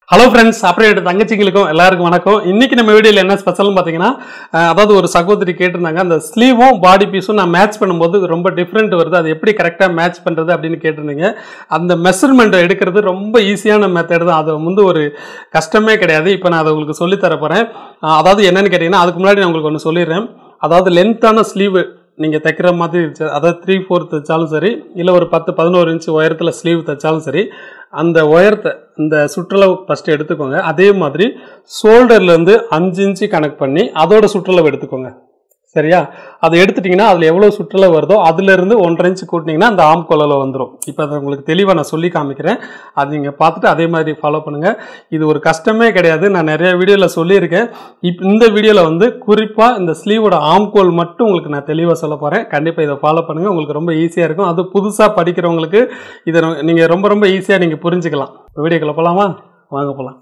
hello friends operate தங்கச்சிங்களுக்கும் எல்லாருக்கும் வணக்கம் இன்னைக்கு நம்ம வீடியோவில் என்ன ஸ்பெஷல்னு பார்த்தீங்கன்னா அஹ், அதாவது ஒரு சகோதரி கேட்டிருந்தாங்க அந்த ஸ்லீவும் பாடி பீஸும் நான் மேட்ச் பண்ணும்போது ரொம்ப டிஃப்ரெண்ட் வருது அது எப்படி கரெக்டாக மேட்ச் பண்ணுறது அப்படின்னு கேட்டிருந்தீங்க அந்த மெஷர்மெண்ட்டை எடுக்கிறது ரொம்ப ஈஸியான மெத்தட் தான் அது வந்து ஒரு கஷ்டமே கிடையாது இப்போ நான் அதை உங்களுக்கு சொல்லித் தர போகிறேன் அதாவது என்னன்னு கேட்டிங்கன்னா அதுக்கு முன்னாடி நான் உங்களுக்கு ஒன்று சொல்லிடுறேன் அதாவது லென்த்தான ஸ்லீவ் நீங்கள் தைக்கிற மாதிரி இருந்துச்சு அதாவது த்ரீ ஃபோர்த் தைச்சாலும் சரி இல்லை ஒரு பத்து பதினோரு இன்ச்சு உயரத்தில் ஸ்லீவ் தைச்சாலும் சரி அந்த உயரத்தை இந்த சுற்றளவு ஃபஸ்ட்டு எடுத்துக்கோங்க அதே மாதிரி ஷோல்டர்லேருந்து அஞ்சு இன்ச்சு கனெக்ட் பண்ணி அதோட சுற்றளவு எடுத்துக்கோங்க சரியா அதை எடுத்துட்டிங்கன்னா அதில் எவ்வளோ சுற்றளவு வருதோ அதுலேருந்து ஒன்றரை இன்ச்சு கூட்டினீங்கன்னா அந்த ஆம் கொலையில் வந்துடும் இப்போ அதை உங்களுக்கு தெளிவாக நான் சொல்லி காமிக்கிறேன் அது நீங்கள் பார்த்துட்டு அதே மாதிரி ஃபாலோ பண்ணுங்கள் இது ஒரு கஷ்டமே கிடையாது நான் நிறைய வீடியோவில் சொல்லியிருக்கேன் இப்போ இந்த வீடியோவில் வந்து குறிப்பாக இந்த ஸ்லீவோட ஆம்கோல் மட்டும் உங்களுக்கு நான் தெளிவாக சொல்ல போகிறேன் கண்டிப்பாக இதை ஃபாலோ பண்ணுங்கள் உங்களுக்கு ரொம்ப ஈஸியாக இருக்கும் அது புதுசாக படிக்கிறவங்களுக்கு இதை நீங்கள் ரொம்ப ரொம்ப ஈஸியாக நீங்கள் புரிஞ்சுக்கலாம் வீடியோக்குள்ள போகலாமா வாங்க போகலாம்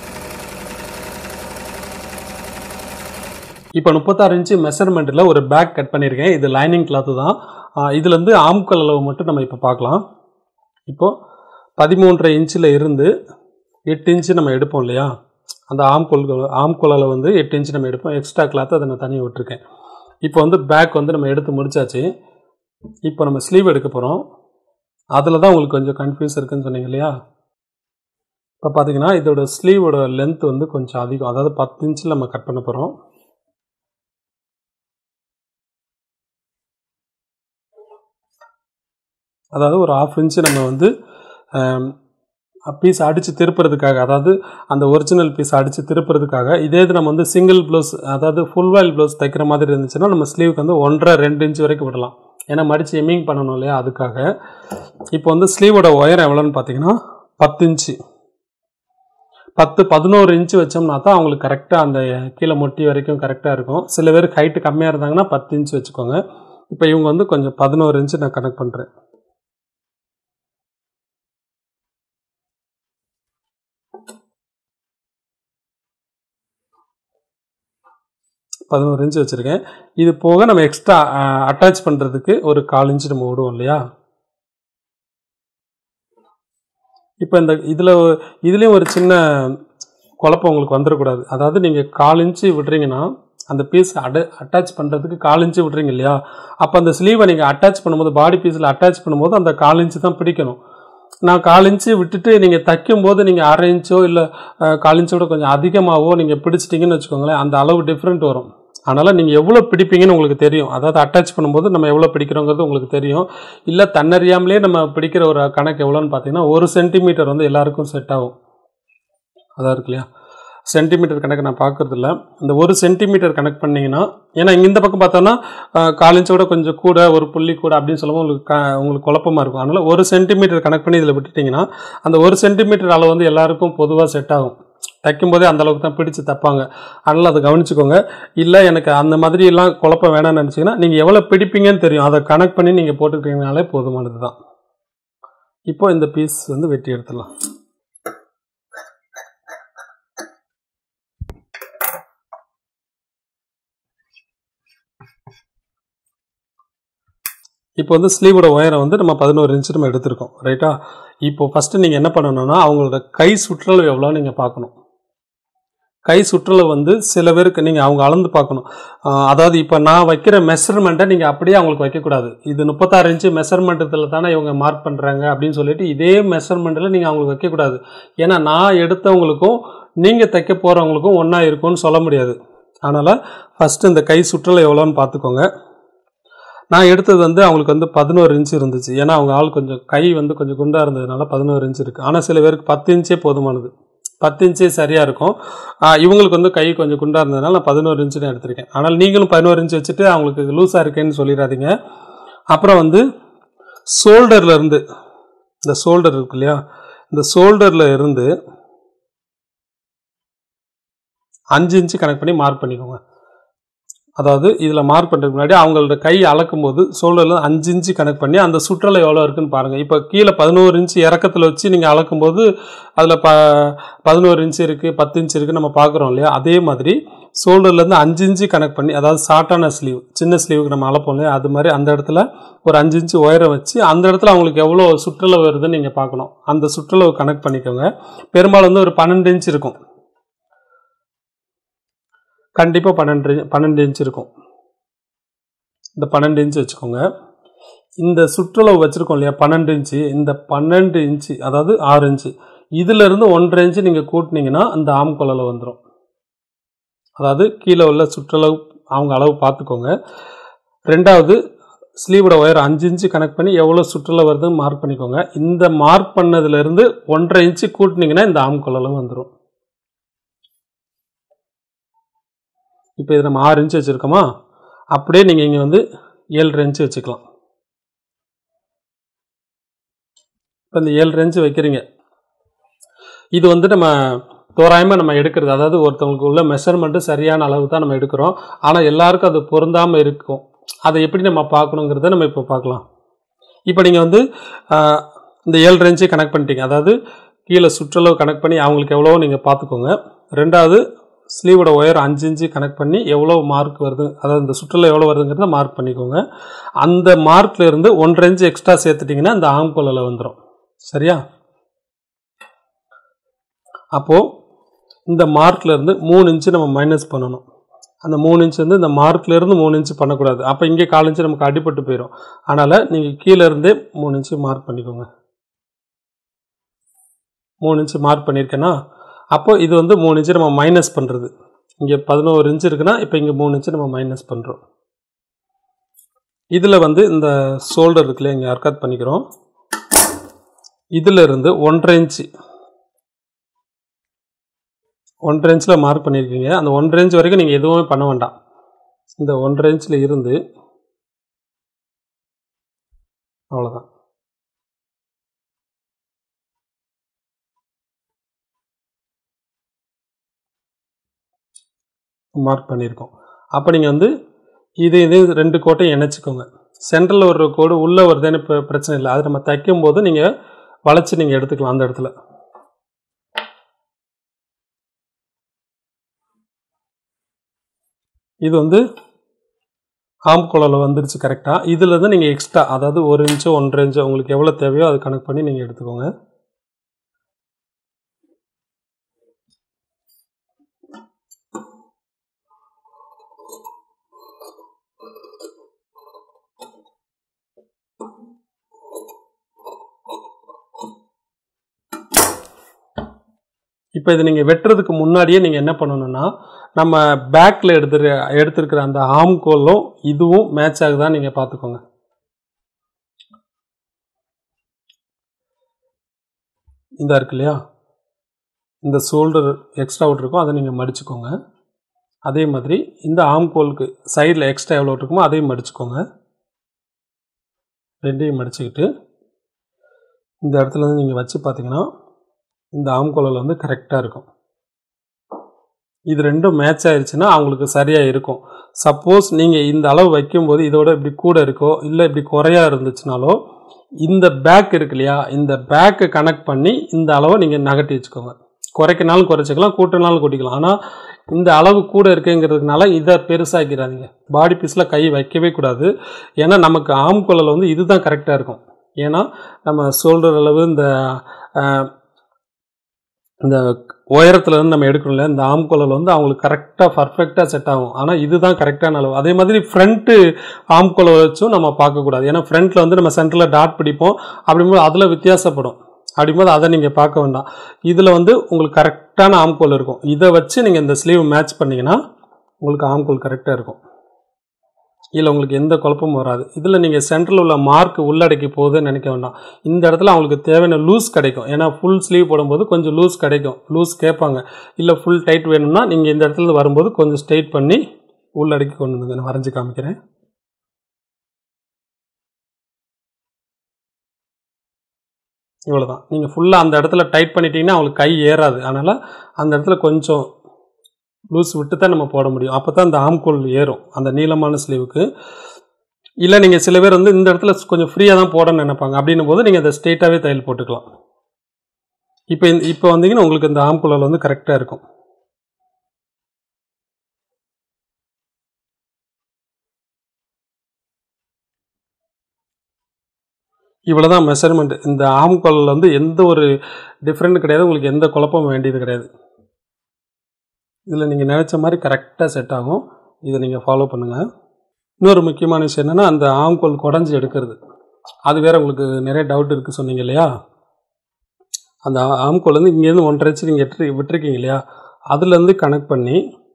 இப்போ முப்பத்தாறு இன்ச்சு மெஷர்மெண்ட்டில் ஒரு பேக் கட் பண்ணியிருக்கேன் இது லைனிங் கிளாத்து தான் இதுலேருந்து ஆம்கல் அளவு மட்டும் நம்ம இப்போ பார்க்கலாம் இப்போது பதிமூன்றரை இன்ச்சில் இருந்து எட்டு இன்ச்சு நம்ம எடுப்போம் இல்லையா அந்த ஆம்கோல் ஆம்கோல் அளவு வந்து எட்டு இன்ச்சு நம்ம எடுப்போம் எக்ஸ்ட்ரா கிளாத்து அதை நான் தனியாக விட்டுருக்கேன் இப்போ வந்து பேக் வந்து நம்ம எடுத்து முடிச்சாச்சு இப்போ நம்ம ஸ்லீவ் எடுக்க போகிறோம் அதில் தான் உங்களுக்கு கொஞ்சம் கன்ஃபியூஸ் இருக்குன்னு சொன்னீங்க இல்லையா இப்போ பார்த்தீங்கன்னா இதோட ஸ்லீவோட லென்த் வந்து கொஞ்சம் அதிகம் அதாவது பத்து இன்ச்சில் நம்ம கட் பண்ண போகிறோம் அதாவது ஒரு ஆஃப் இன்ச்சு நம்ம வந்து பீஸ் அடித்து திருப்புறதுக்காக அதாவது அந்த ஒரிஜினல் பீஸ் அடித்து திருப்புறதுக்காக இதே இது நம்ம வந்து சிங்கிள் ப்ளவுஸ் அதாவது ஃபுல் வாயில் ப்ளவுஸ் தைக்கிற மாதிரி இருந்துச்சுன்னா நம்ம ஸ்லீவுக்கு வந்து ஒன்றரை ரெண்டு இன்ச் வரைக்கும் விடலாம் ஏன்னா மடித்து எம்மிங் பண்ணணும் இல்லையா அதுக்காக இப்போ வந்து ஸ்லீவோட ஒயர் எவ்வளோன்னு பார்த்தீங்கன்னா பத்து இன்ச்சு பத்து பதினோரு இன்ச்சு வச்சோம்னா தான் அவங்களுக்கு கரெக்டாக அந்த கீழே மொட்டி வரைக்கும் கரெக்டாக இருக்கும் சில பேருக்கு ஹைட்டு கம்மியாக இருந்தாங்கன்னா பத்து இன்ச்சு வச்சுக்கோங்க இப்போ இவங்க வந்து கொஞ்சம் பதினோரு இன்ச்சு நான் கனெக்ட் பண்ணுறேன் பதினோரு இன்ச்சு வச்சுருக்கேன் இது போக நம்ம எக்ஸ்ட்ரா அட்டாச் பண்ணுறதுக்கு ஒரு கால் இன்ச்சு நம்ம விடுவோம் இல்லையா இப்போ இந்த இதில் இதுலேயும் ஒரு சின்ன குழப்பம் உங்களுக்கு வந்துடக்கூடாது அதாவது நீங்கள் கால் இன்ச்சு விடுறீங்கன்னா அந்த பீஸ் அட அட்டாச் பண்ணுறதுக்கு கால் இன்ச்சு விடுறீங்க இல்லையா அப்போ அந்த ஸ்லீவை நீங்கள் அட்டாச் பண்ணும்போது பாடி பீஸில் அட்டாச் பண்ணும்போது அந்த கால் இன்ச்சு தான் பிடிக்கணும் நான் கால் இன்ச்சு விட்டுட்டு நீங்கள் தைக்கும்போது நீங்கள் அரை இன்ச்சோ இல்லை கால் இன்ச்சோட கொஞ்சம் அதிகமாகவோ நீங்கள் பிடிச்சிட்டிங்கன்னு வச்சுக்கோங்களேன் அந்த அளவு டிஃப்ரெண்ட் வரும் அதனால் நீங்கள் எவ்வளோ பிடிப்பீங்கன்னு உங்களுக்கு தெரியும் அதாவது அட்டாச் பண்ணும்போது நம்ம எவ்வளோ பிடிக்கிறோங்கிறது உங்களுக்கு தெரியும் இல்லை தன்னறியாமலே நம்ம பிடிக்கிற ஒரு கணக்கு எவ்வளோன்னு பார்த்தீங்கன்னா ஒரு சென்டிமீட்டர் வந்து எல்லாருக்கும் செட் ஆகும் அதான் இருக்கு இல்லையா சென்டிமீட்டர் கணக்கு நான் பார்க்கறது இல்ல இந்த ஒரு சென்டிமீட்டர் கணக்கு பண்ணீங்கன்னா ஏன்னா இங்க இந்த பக்கம் பார்த்தோன்னா காலிஞ்சோட கொஞ்சம் கூட ஒரு புள்ளி கூட அப்படின்னு சொல்லும்போது உங்களுக்கு க- உங்களுக்கு குழப்பமா இருக்கும் அதனால ஒரு சென்டிமீட்டர் கணக்கு பண்ணி இதில் விட்டுட்டீங்கன்னா அந்த ஒரு சென்டிமீட்டர் அளவு வந்து எல்லாருக்கும் பொதுவாக செட் ஆகும் தைக்கும் போதே அந்த அளவுக்கு தான் பிடிச்சு தைப்பாங்க அதனால் அதை கவனிச்சுக்கோங்க இல்லை எனக்கு அந்த மாதிரி எல்லாம் குழப்பம் வேணாம்னு நினச்சிங்கன்னா நீங்கள் எவ்வளோ பிடிப்பீங்கன்னு தெரியும் அதை கணக்கு பண்ணி நீங்கள் போட்டுக்கிட்டீங்கனாலே போதுமானது தான் இப்போ இந்த பீஸ் வந்து வெட்டி எடுத்துடலாம் இப்போ வந்து ஸ்லீவோட உயரம் வந்து நம்ம பதினோரு இன்ச்சு நம்ம எடுத்திருக்கோம் ரைட்டா இப்போ ஃபஸ்ட்டு நீங்கள் என்ன பண்ணணும்னா அவங்களோட கை சுற்றளவு எவ்வளோ நீங்கள் பார்க்கணும் கை சுற்றளவு வந்து சில பேருக்கு நீங்கள் அவங்க அளந்து பார்க்கணும் ஆஹ் அதாவது இப்போ நான் வைக்கிற மெஷர்மெண்ட்டை நீங்கள் அப்படியே அவங்களுக்கு வைக்கக்கூடாது இது முப்பத்தாறு இன்ச்சு மெஷர்மெண்ட்டத்தில் தானே இவங்க மார்க் பண்ணுறாங்க அப்படின்னு சொல்லிட்டு இதே மெஷர்மெண்ட்டில் நீங்கள் அவங்களுக்கு வைக்கக்கூடாது ஏன்னா நான் எடுத்தவங்களுக்கும் நீங்கள் தைக்க போகிறவங்களுக்கும் ஒன்றா இருக்கும்னு சொல்ல முடியாது அதனால் ஃபஸ்ட்டு இந்த கை சுற்றளவு எவ்வளோன்னு பார்த்துக்கோங்க நான் எடுத்தது வந்து அவங்களுக்கு வந்து பதினோரு இன்ச்சு இருந்துச்சு ஏன்னா அவங்க ஆள் கொஞ்சம் கை வந்து கொஞ்சம் குண்டாக இருந்ததுனால பதினோரு இன்ச்சு இருக்குது ஆனால் சில பேருக்கு பத்து இன்ச்சே போதுமானது பத்து இன்ச்சே சரியாக இருக்கும் ஆஹ் இவங்களுக்கு வந்து கை கொஞ்சம் குண்டாக இருந்ததுனால நான் பதினோரு இன்ச்சு தான் எடுத்திருக்கேன் ஆனால் நீங்களும் பதினோரு இன்ச்சு வச்சுட்டு அவங்களுக்கு லூஸாக இருக்கேன்னு சொல்லிடாதீங்க அப்புறம் வந்து ஷோல்டர்ல இருந்து இந்த ஷோல்டர் இருக்கு இல்லையா இந்த ஷோல்டரில் இருந்து அஞ்சு இன்ச்சு கனெக்ட் பண்ணி மார்க் பண்ணிக்கோங்க அதாவது இதில் மார்க் பண்ணுறதுக்கு முன்னாடி அவங்களோட கை அளக்கும் போது ஷோல்டரில் அஞ்சு இன்ச்சு கனெக்ட் பண்ணி அந்த சுற்றளவு எவ்வளோ இருக்குன்னு பாருங்கள் இப்போ கீழே பதினோரு இன்ச்சு இறக்கத்தில் வச்சு நீங்கள் அளக்கும்போது அதில் ப பதினோரு இன்ச்சு இருக்குது பத்து இன்ச்சு இருக்குது நம்ம பார்க்குறோம் இல்லையா அதே மாதிரி ஷோல்டர்லேருந்து அஞ்சு இன்ச்சு கனெக்ட் பண்ணி அதாவது ஷார்ட்டான ஸ்லீவ் சின்ன ஸ்லீவுக்கு நம்ம அளப்போம் இல்லையா அது மாதிரி அந்த இடத்துல ஒரு அஞ்சு இன்ச்சு உயரம் வச்சு அந்த இடத்துல அவங்களுக்கு எவ்வளோ சுற்றளவு வருதுன்னு நீங்கள் பார்க்கணும் அந்த சுற்றளவு கனெக்ட் பண்ணிக்கோங்க பெரும்பாலும் வந்து ஒரு பன்னெண்டு இன்ச் இருக்கும் கண்டிப்பாக பன்னெண்டு பன்னெண்டு இன்ச் இருக்கும் இந்த பன்னெண்டு இன்ச் வச்சுக்கோங்க இந்த சுற்றளவு வச்சுருக்கோம் இல்லையா பன்னெண்டு இன்ச்சு இந்த பன்னெண்டு இன்ச்சு அதாவது ஆறு இன்ச்சு இதிலிருந்து ஒன்றரை இன்ச்சு நீங்கள் கூட்டினீங்கன்னா அந்த ஆம் கொள்ளல வந்துடும் அதாவது கீழே உள்ள சுற்றளவு அவங்க அளவு பார்த்துக்கோங்க ரெண்டாவது ஸ்லீவோட ஒயர் அஞ்சு இன்ச்சு கனெக்ட் பண்ணி எவ்வளோ சுற்றளவு வருதுன்னு மார்க் பண்ணிக்கோங்க இந்த மார்க் பண்ணதுலேருந்து ஒன்றரை இன்ச்சு கூட்டினீங்கன்னா இந்த ஆம் கொள்ளளவு வந்துடும் இப்போ இது நம்ம ஆறு இன்ச்சு வச்சுருக்கோமா அப்படியே நீங்கள் இங்கே வந்து ஏழு இன்ச்சு வச்சுக்கலாம் இப்போ இந்த ஏழு இன்ச்சு வைக்கிறீங்க இது வந்து நம்ம தோராயமாக நம்ம எடுக்கிறது அதாவது ஒருத்தவங்களுக்கு உள்ள மெஷர்மெண்ட்டு சரியான அளவு தான் நம்ம எடுக்கிறோம் ஆனால் எல்லாருக்கும் அது பொருந்தாமல் இருக்கும் அதை எப்படி நம்ம பார்க்கணுங்கிறத நம்ம இப்போ பார்க்கலாம் இப்போ நீங்கள் வந்து ஆஹ், இந்த ஏழு ரேஞ்சு கனெக்ட் பண்ணிட்டீங்க அதாவது கீழே சுற்றளவு கனெக்ட் பண்ணி அவங்களுக்கு எவ்வளவோ நீங்கள் பார்த்துக்கோங்க ரெண்டாவது ஸ்லீவோட ஒயர் அஞ்சு இன்ச்சு கனெக்ட் பண்ணி எவ்வளோ மார்க் வருது அதாவது இந்த சுற்றளவு எவ்வளோ வருதுங்கிறத மார்க் பண்ணிக்கோங்க அந்த மார்க்ல இருந்து ஒன்றரை இன்ச்சு எக்ஸ்ட்ரா சேர்த்துட்டிங்கன்னா இந்த ஆம்கோலில் வந்துடும் சரியா அப்போது இந்த மார்க்ல இருந்து மூணு இன்ச்சு நம்ம மைனஸ் பண்ணணும் அந்த மூணு இன்ச் வந்து இந்த மார்க்ல இருந்து மூணு இன்ச்சு பண்ணக்கூடாது அப்போ இங்கே கால் இன்ச்சு நமக்கு அடிபட்டு போயிடும் அதனால் நீங்கள் கீழே இருந்தே மூணு இன்ச்சு மார்க் பண்ணிக்கோங்க மூணு இன்ச்சு மார்க் பண்ணியிருக்கேன்னா அப்போ இது வந்து மூணு இன்ச்சு நம்ம மைனஸ் பண்ணுறது இங்கே பதினோரு இன்ச்சு இருக்குன்னா இப்போ இங்கே மூணு இன்ச்சு நம்ம மைனஸ் பண்ணுறோம் இதில் வந்து இந்த ஷோல்டர் இருக்குல்லையா இங்கே அர்க்காத் பண்ணிக்கிறோம் இதில் இருந்து ஒன்றரை இன்ச்சு ஒன்றரை இன்ச்சில் மார்க் பண்ணியிருக்கீங்க அந்த ஒன்றரை இன்ச் வரைக்கும் நீங்கள் எதுவுமே பண்ண வேண்டாம் இந்த ஒன்றரை இன்ச்சில் இருந்து அவ்வளோதான் மார்க் பண்ணியிருக்கோம் அப்போ நீங்கள் வந்து இது இது ரெண்டு கோட்டையும் இணைச்சிக்கோங்க சென்ட்ரலில் ஒரு கோடு உள்ளே வருதுன்னு இப்போ பிரச்சனை இல்லை அது நம்ம தைக்கும் போது நீங்கள் வளைச்சி நீங்கள் எடுத்துக்கலாம் அந்த இடத்துல இது வந்து ஆம் குழலில் வந்துருச்சு கரெக்டாக இதில் இருந்து நீங்கள் எக்ஸ்ட்ரா அதாவது ஒரு இன்ச்சோ ஒன்றரை இன்ச்சோ உங்களுக்கு எவ்வளோ தேவையோ அது கணக்கு பண்ணி நீங்கள் எடுத்துக்கோங்க இப்போ இது நீங்கள் வெட்டுறதுக்கு முன்னாடியே நீங்கள் என்ன பண்ணணும்னா நம்ம பேக்கில் எடுத்துரு எடுத்திருக்கிற அந்த ஆம் கோலும் இதுவும் மேட்ச் ஆகுதான்னு நீங்கள் பார்த்துக்கோங்க இந்த இருக்கு இல்லையா இந்த ஷோல்டர் எக்ஸ்ட்ரா விட்டுருக்கோம் அதை நீங்கள் மடிச்சுக்கோங்க அதே மாதிரி இந்த ஆம் கோலுக்கு சைடில் எக்ஸ்ட்ரா எவ்வளோ இருக்குமோ அதையும் மடிச்சுக்கோங்க ரெண்டையும் மடிச்சுக்கிட்டு இந்த இடத்துல இருந்து நீங்கள் வச்சு பார்த்தீங்கன்னா இந்த ஆம்கோலில் வந்து கரெக்டாக இருக்கும் இது ரெண்டும் மேட்ச் ஆயிடுச்சுன்னா அவங்களுக்கு சரியாக இருக்கும் சப்போஸ் நீங்கள் இந்த அளவு வைக்கும்போது இதோட இப்படி கூட இருக்கோ இல்லை இப்படி குறையா இருந்துச்சுனாலோ இந்த பேக் இருக்கு இல்லையா இந்த பேக்கை கனெக்ட் பண்ணி இந்த அளவை நீங்கள் நகட்டி வச்சுக்கோங்க குறைக்கனாலும் குறைச்சிக்கலாம் கூட்டினாலும் கூட்டிக்கலாம் ஆனால் இந்த அளவு கூட இருக்குங்கிறதுனால இதை பெருசாக்கிறாதீங்க பாடி பீஸில் கை வைக்கவே கூடாது ஏன்னா நமக்கு ஆம்கொள்ளல் வந்து இதுதான் கரெக்டாக இருக்கும் ஏன்னா நம்ம ஷோல்டர் அளவு இந்த அஹ், இந்த உயரத்துல இருந்து நம்ம எடுக்கணும்ல இந்த ஆம்கோலல் வந்து அவங்களுக்கு கரெக்டாக பர்ஃபெக்டாக செட் ஆகும் ஆனால் இதுதான் கரெக்டான அளவு அதே மாதிரி ஃப்ரண்ட்டு ஆம்கோலை வச்சும் நம்ம பார்க்கக்கூடாது ஏன்னா ஃப்ரண்ட்டில் வந்து நம்ம சென்டரில் டாட் பிடிப்போம் அப்படிங்கும்போது அதில் வித்தியாசப்படும் அப்படிங்கும்போது அதை நீங்கள் பார்க்க வேண்டாம் இதில் வந்து உங்களுக்கு கரெக்டான ஆம்கோல் இருக்கும் இதை வச்சு நீங்கள் இந்த ஸ்லீவ் மேட்ச் பண்ணீங்கன்னா உங்களுக்கு ஆம்கோல் கரெக்டாக இருக்கும் இதில் உங்களுக்கு எந்த குழப்பமும் வராது இதில் நீங்கள் சென்டரில் உள்ள மார்க் உள்ளடக்கி போகுதுன்னு நினைக்க வேண்டாம் இந்த இடத்துல அவங்களுக்கு தேவையான லூஸ் கிடைக்கும் ஏன்னா ஃபுல் ஸ்லீவ் போடும்போது கொஞ்சம் லூஸ் கிடைக்கும் லூஸ் கேட்பாங்க இல்லை ஃபுல் டைட் வேணும்னா நீங்கள் இந்த இடத்துல இருந்து வரும்போது கொஞ்சம் ஸ்ட்ரைட் பண்ணி உள்ளடக்கி கொண்டு வந்துங்க நான் வரைஞ்சி காமிக்கிறேன் இவ்வளோதான் நீங்கள் ஃபுல்லாக அந்த இடத்துல டைட் பண்ணிட்டீங்கன்னா அவங்களுக்கு கை ஏறாது அதனால் அந்த இடத்துல கொஞ்சம் லூஸ் விட்டு தான் நம்ம போட முடியும் அப்போ தான் அந்த ஆம்கோல் ஏறும் அந்த நீளமான ஸ்லீவுக்கு இல்லை நீங்கள் சில பேர் வந்து இந்த இடத்துல கொஞ்சம் ஃப்ரீயாக தான் போடணும்னு நினைப்பாங்க அப்படின்னும் போது நீங்கள் அதை ஸ்ட்ரெயிட்டாகவே தையல் போட்டுக்கலாம் இப்போ இந்த இப்போ வந்தீங்கன்னா உங்களுக்கு இந்த ஆம்குழல் வந்து கரெக்டாக இருக்கும் இவ்வளோ தான் மெஷர்மெண்ட் இந்த ஆம்கோல் வந்து எந்த ஒரு டிஃப்ரெண்ட் கிடையாது உங்களுக்கு எந்த குழப்பமும் வேண்டியது கிடையாது இதில் நீங்கள் நினச்ச மாதிரி கரெக்டாக செட் ஆகும் இதை நீங்கள் ஃபாலோ பண்ணுங்கள் இன்னொரு முக்கியமான விஷயம் என்னென்னா அந்த ஆம்கோல் குடஞ்சி எடுக்கிறது அது வேற உங்களுக்கு நிறைய டவுட் இருக்குது சொன்னீங்க இல்லையா அந்த ஆம்கோல் வந்து இங்கேருந்து ஒன்றரை இன்ச்சு நீங்கள் எட்டு விட்டுருக்கீங்க இல்லையா அதுலேருந்து கனெக்ட் பண்ணி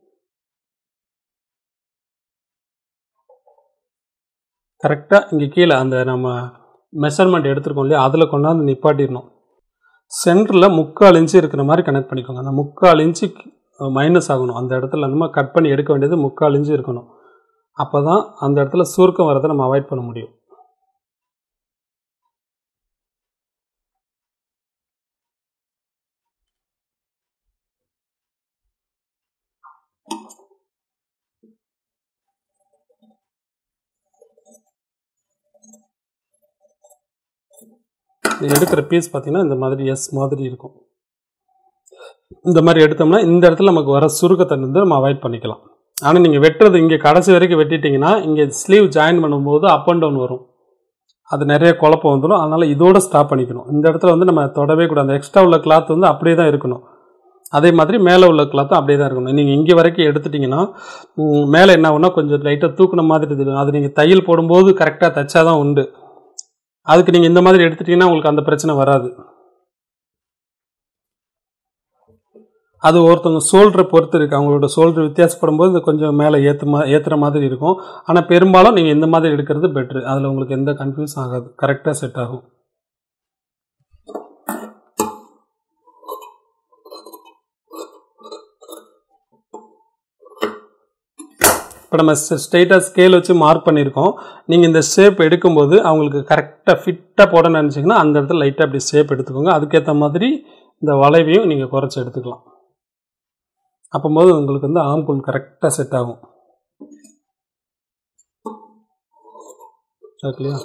கரெக்டாக இங்கே கீழே அந்த நம்ம மெஷர்மெண்ட் எடுத்துருக்கோம் இல்லையா அதில் கொண்டாந்து நிப்பாட்டிடணும் சென்டரில் முக்கால் இன்ச்சு இருக்கிற மாதிரி கனெக்ட் பண்ணிக்கோங்க அந்த முக்கால் இன்ச்சு மைனஸ் ஆகணும் அந்த இடத்துல நம்ம கட் பண்ணி எடுக்க வேண்டியது முக்கால் இன்ச்சு இருக்கணும் அப்போ தான் அந்த இடத்துல சுருக்கம் வரதை நம்ம அவாய்ட் பண்ண முடியும் இது எடுக்கிற பீஸ் பார்த்தீங்கன்னா இந்த மாதிரி எஸ் மாதிரி இருக்கும் இந்த மாதிரி எடுத்தோம்னா இந்த இடத்துல நமக்கு வர சுருக்கத்தை வந்து நம்ம அவாய்ட் பண்ணிக்கலாம் ஆனால் நீங்கள் வெட்டுறது இங்கே கடைசி வரைக்கும் வெட்டிட்டீங்கன்னா இங்கே ஸ்லீவ் ஜாயின் பண்ணும்போது அப் அண்ட் டவுன் வரும் அது நிறைய குழப்பம் வந்துடும் அதனால் இதோட ஸ்டாப் பண்ணிக்கணும் இந்த இடத்துல வந்து நம்ம தொடவே கூடாது அந்த எக்ஸ்ட்ரா உள்ள கிளாத் வந்து அப்படியே தான் இருக்கணும் அதே மாதிரி மேலே உள்ள கிளாத்தும் அப்படியே தான் இருக்கணும் நீங்கள் இங்கே வரைக்கும் எடுத்துட்டிங்கன்னா ம், மேலே என்ன ஆகும்னா கொஞ்சம் லைட்டாக தூக்குன மாதிரி தெரியும் அது நீங்கள் தையல் போடும்போது கரெக்டாக தைச்சா தான் உண்டு அதுக்கு நீங்கள் இந்த மாதிரி எடுத்துட்டீங்கன்னா உங்களுக்கு அந்த பிரச்சனை வராது அது ஒருத்தவங்க சோல்டரை பொறுத்து இருக்குது அவங்களோட சோல்டர் வித்தியாசப்படும் போது இது கொஞ்சம் மேலே ஏற்ற மா ஏற்றுற மாதிரி இருக்கும் ஆனால் பெரும்பாலும் நீங்கள் இந்த மாதிரி எடுக்கிறது பெட்ரு அதில் உங்களுக்கு எந்த கன்ஃபியூஸ் ஆகாது கரெக்டாக செட் ஆகும் இப்போ நம்ம ஸ்ட்ரெயிட்டாக ஸ்கேல் வச்சு மார்க் பண்ணியிருக்கோம் நீங்கள் இந்த ஷேப் எடுக்கும்போது அவங்களுக்கு கரெக்டாக ஃபிட்டாக போட நினச்சிங்கன்னா அந்த இடத்துல லைட்டாக அப்படி ஷேப் எடுத்துக்கோங்க அதுக்கேற்ற மாதிரி இந்த வளைவையும் நீங்கள் குறைச்சி எடுத்துக்கலாம் அப்போது உங்களுக்கு வந்து ஆம்கூல் கரெக்டாக செட் ஆகும் ஓகேலையா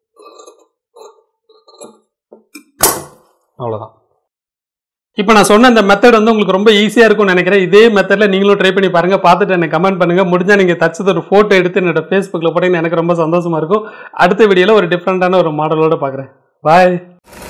அவ்வளோதான் இப்போ நான் சொன்ன இந்த மெத்தட் வந்து உங்களுக்கு ரொம்ப ஈஸியாக இருக்கும்னு நினைக்கிறேன் இதே மெத்தடில் நீங்களும் ட்ரை பண்ணி பாருங்கள் பார்த்துட்டு எனக்கு கமெண்ட் பண்ணுங்கள் முடிஞ்சால் நீங்கள் தச்சது ஒரு ஃபோட்டோ எடுத்து என்னோட ஃபேஸ்புக்கில் போட்டீங்கன்னா எனக்கு ரொம்ப சந்தோஷமாக இருக்கும் அடுத்த வீடியோவில் ஒரு டிஃப்ரெண்ட்டான ஒரு மாடலோட பார்க்குறேன் பாய்